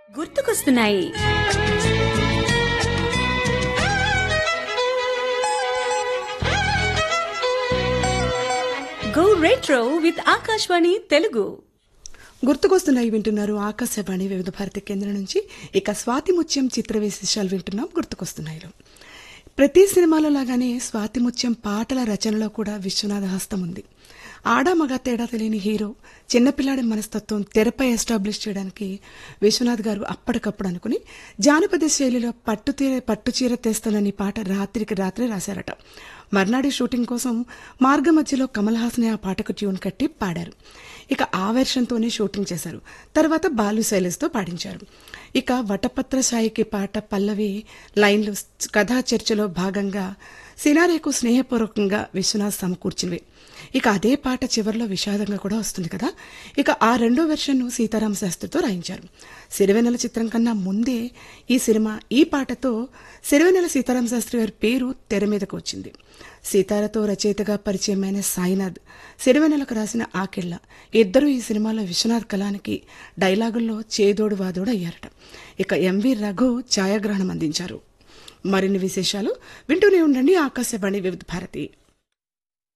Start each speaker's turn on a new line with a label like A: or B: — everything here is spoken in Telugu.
A: గుర్తుకొస్తున్నాయి go retro with Akashvani Telugu
B: గుర్తుకొస్తున్నాయి వింటున్నారు ఆకాశవాణి వివిధ భారతి కేంద్రం నుంచి ఇక స్వాతి ముత్యం చిత్ర విశేషాలు వింటున్నాం గుర్తుకొస్తున్నాయిలో ప్రతి సినిమాలో లాగానే స్వాతి ముత్యం పాటల రచనలో కూడా విశ్వనాథ హస్తం ఉంది ఆడ మగ తేడా తెలియని హీరో చిన్నపిల్లాడి మనస్తత్వం తెరపై ఎస్టాబ్లిష్ చేయడానికి విశ్వనాథ్ గారు అప్పటికప్పుడు అనుకుని జానపద శైలిలో పట్టు తీర పట్టు చీర తెస్తానని పాట రాత్రికి రాత్రే రాశారట మర్నాడి షూటింగ్ కోసం మార్గ మధ్యలో కమల్ హాసన్ ఆ పాటకు ట్యూన్ కట్టి పాడారు ఇక ఆ వెర్షన్తోనే షూటింగ్ చేశారు తర్వాత బాలు శైలేష్తో పాడించారు ఇక వటపత్ర సాయికి పాట పల్లవి లైన్లు కథా చర్చలో భాగంగా సినారేకు స్నేహపూర్వకంగా విశ్వనాథ్ సమకూర్చినవి ఇక అదే పాట చివరిలో విషాదంగా కూడా వస్తుంది కదా ఇక ఆ రెండో వెర్షన్ను సీతారామ శాస్త్రితో రాయించారు సిరివెన్నెల చిత్రం కన్నా ముందే ఈ సినిమా ఈ పాటతో సిరివెన్నెల సీతారామ శాస్త్రి గారి పేరు తెర మీదకు వచ్చింది సీతారతో రచయితగా పరిచయమైన సాయినాథ్ సిరివెన్నెలకు రాసిన ఆకెళ్ళ ఇద్దరూ ఈ సినిమాలో విశ్వనాథ్ కళానికి డైలాగుల్లో చేదోడు వాదోడు అయ్యారట ఇక ఎంవి రఘు ఛాయాగ్రహణం అందించారు మరిన్ని విశేషాలు వింటూనే ఉండండి ఆకాశవాణి వివిధ భారతి